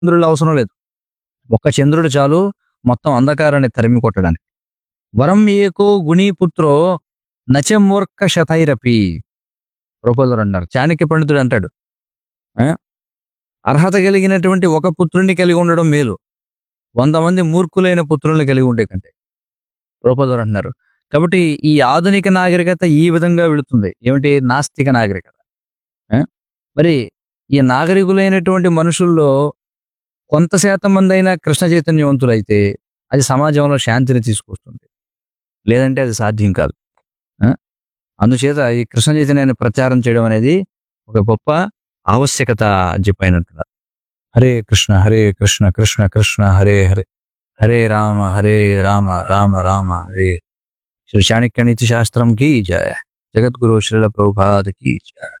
చంద్రుడు అవసరం లేదు ఒక్క చంద్రుడు చాలు మొత్తం అంధకారాన్ని తరిమి కొట్టడానికి వరం ఏకో గుణీపుత్రో నచమూర్ఖ శతైరపి ప్రపోజర్ అంటారు చాణక్య పండితుడు అంటాడు ఆ? అర్హత కలిగినటువంటి ఒక పుత్రుడిని కలిగి ఉండడం మేలు వంద మంది మూర్ఖులైన పుత్రుల్ని కలిగి ఉండే కంటే ప్రపోజర్ అంటున్నారు కాబట్టి ఈ ఆధునిక నాగరికత ఈ విధంగా వెళుతుంది ఏమిటి నాస్తిక నాగరికత ఆ? మరి ఈ నాగరికులైనటువంటి మనుషుల్లో కొంత శాతం మంది అయినా కృష్ణ చైతన్యవంతులైతే అది సమాజంలో శాంతిని తీసుకొస్తుంది లేదంటే అది సాధ్యం కాదు ఆ? అందుచేత ఈ కృష్ణ చైతన్యాన్ని ప్రచారం చేయడం అనేది ఒక గొప్ప ఆవశ్యకత అని చెప్పి ఆయన అంటున్నారు హరే కృష్ణ హరే కృష్ణ కృష్ణ కృష్ణ హరే హరే హరే రామ హరే రామ రామ రామ హరే శ్రీ చాణక్య నీతి శాస్త్రం కి జయ జగద్గురు శ్రీల ప్రభుపాద కి జయ